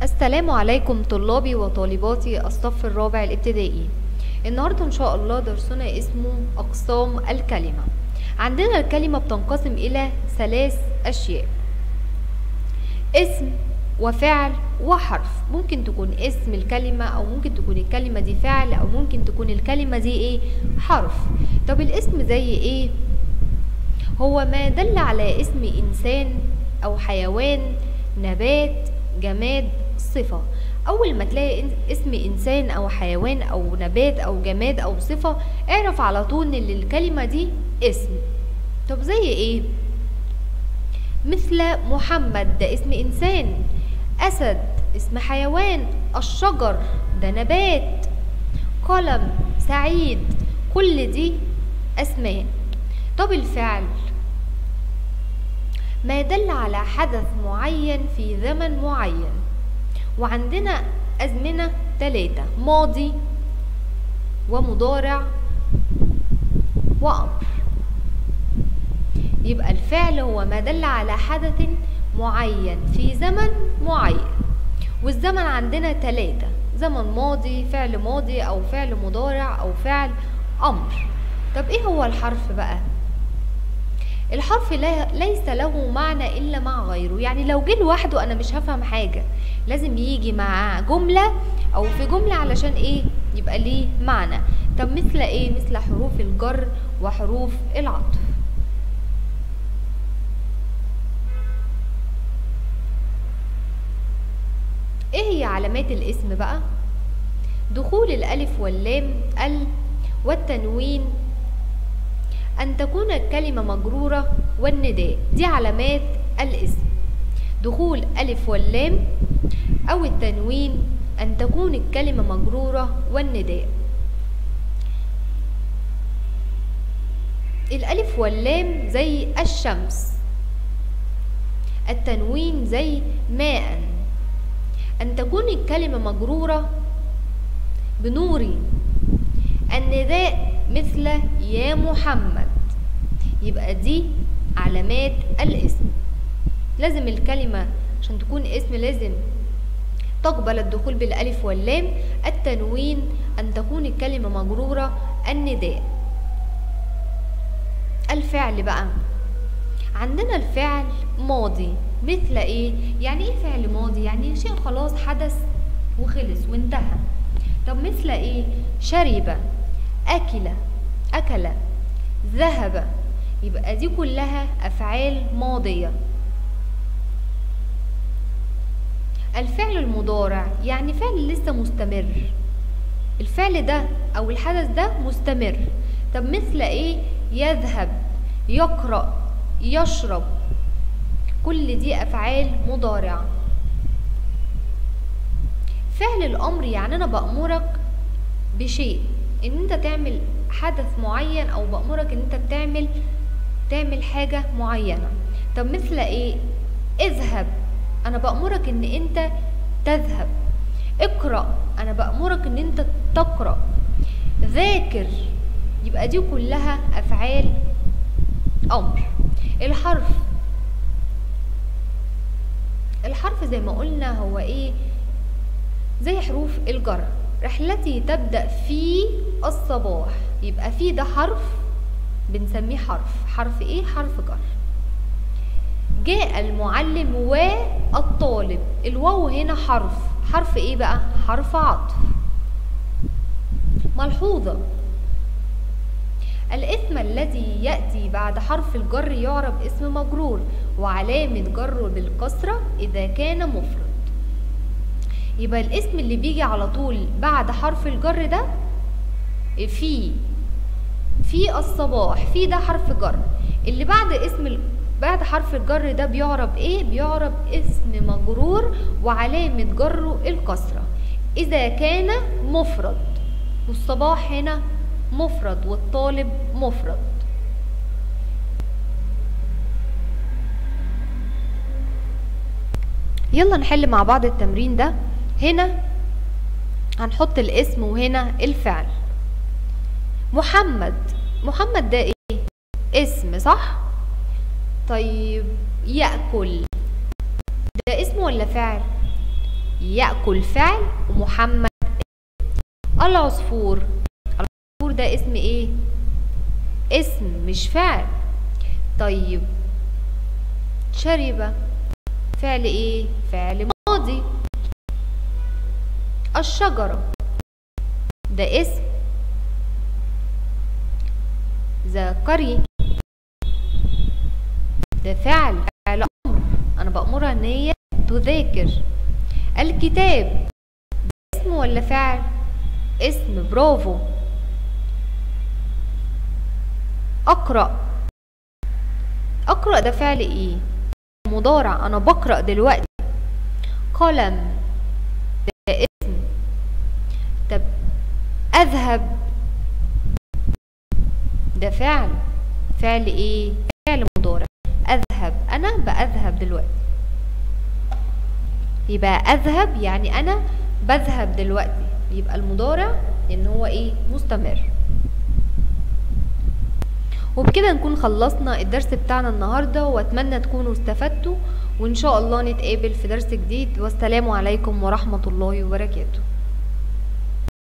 السلام عليكم طلابي وطالباتي الصف الرابع الابتدائي النهاردة إن شاء الله درسنا اسمه أقسام الكلمة عندنا الكلمة بتنقسم إلى ثلاث أشياء اسم وفعل وحرف ممكن تكون اسم الكلمة أو ممكن تكون الكلمة دي فعل أو ممكن تكون الكلمة دي إيه حرف طب الاسم زي إيه هو ما دل على اسم إنسان أو حيوان نبات جماد صفة أول ما تلاقي إن- اسم إنسان أو حيوان أو نبات أو جماد أو صفة اعرف على طول إن الكلمة دي اسم طب زي إيه؟ مثل محمد ده اسم إنسان أسد اسم حيوان الشجر ده نبات قلم سعيد كل دي أسماء طب الفعل ما يدل على حدث معين في زمن معين وعندنا أزمنة ثلاثة ماضي ومضارع وأمر يبقى الفعل هو ما دل على حدث معين في زمن معين والزمن عندنا ثلاثة زمن ماضي فعل ماضي أو فعل مضارع أو فعل أمر طب إيه هو الحرف بقى؟ الحرف لا ليس له معنى الا مع غيره يعني لو جه لوحده انا مش هفهم حاجه لازم يجي مع جمله او في جمله علشان ايه يبقى ليه معنى طب مثل ايه مثل حروف الجر وحروف العطف ايه هي علامات الاسم بقى دخول الالف واللام ال والتنوين أن تكون الكلمة مجرورة والنداء دي علامات الاسم دخول ألف واللام أو التنوين أن تكون الكلمة مجرورة والنداء الألف واللام زي الشمس التنوين زي ماء أن تكون الكلمة مجرورة بنوري النداء مثل يا محمد يبقى دي علامات الاسم لازم الكلمة عشان تكون اسم لازم تقبل الدخول بالألف واللام التنوين أن تكون الكلمة مجرورة النداء الفعل بقى عندنا الفعل ماضي مثل ايه يعني ايه فعل ماضي يعني شيء خلاص حدث وخلص وانتهى طب مثل ايه شرب أكل أكل ذهب يبقى دي كلها أفعال ماضية الفعل المضارع يعني فعل لسه مستمر الفعل ده أو الحدث ده مستمر طب مثل إيه يذهب يقرأ يشرب كل دي أفعال مضارعة فعل الأمر يعني أنا بأمرك بشيء ان انت تعمل حدث معين او بأمرك ان انت بتعمل تعمل حاجة معينة طب مثل ايه اذهب انا بأمرك ان انت تذهب اقرأ انا بأمرك ان انت تقرأ ذاكر يبقى دي كلها افعال امر الحرف الحرف زي ما قلنا هو ايه زي حروف الجر رحلتي تبدأ في الصباح يبقى في ده حرف بنسميه حرف حرف ايه حرف جر جاء المعلم والطالب الواو هنا حرف حرف ايه بقى حرف عطف ملحوظة الاسم الذي يأتي بعد حرف الجر يعرب اسم مجرور وعلامة جره بالكسرة إذا كان مفرد يبقى الاسم اللي بيجي على طول بعد حرف الجر ده في في الصباح في ده حرف جر اللي بعد اسم ال... بعد حرف الجر ده بيعرب ايه بيعرب اسم مجرور وعلامة جره الكسرة اذا كان مفرد والصباح هنا مفرد والطالب مفرد يلا نحل مع بعض التمرين ده هنا هنحط الاسم وهنا الفعل محمد محمد ده ايه اسم صح طيب يأكل ده اسم ولا فعل يأكل فعل ومحمد العصفور العصفور ده اسم ايه اسم مش فعل طيب شرب فعل ايه فعل ماضي الشجرة ده اسم ذكري ده فعل فعل أمر أنا بأمرها إن هي تذاكر الكتاب اسم ولا فعل اسم برافو أقرأ أقرأ ده فعل إيه مضارع أنا بقرأ دلوقتي قلم ده اسم طب أذهب ده فعل فعل إيه فعل مضارع أذهب أنا بأذهب دلوقتي يبقى أذهب يعني أنا بذهب دلوقتي يبقى المضارع إن هو إيه مستمر وبكده نكون خلصنا الدرس بتاعنا النهاردة واتمنى تكونوا استفدتوا وان شاء الله نتقابل في درس جديد والسلام عليكم ورحمة الله وبركاته